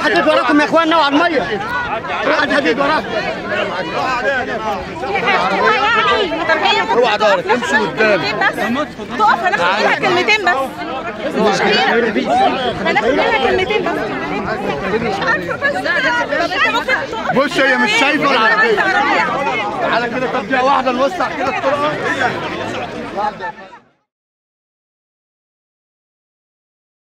حديد وراكم يا اخوانا وعلى الميه حد حديد وراكم اوعى دارك امشي قدام تقف هناخد منها كلمتين بس مش كبيرة هناخد منها كلمتين بس مش عارفة بس طب انت ممكن تقف بص هي مش شايفه العربيه عربية على كده طب دقيقه واحده نوسع كده الطرق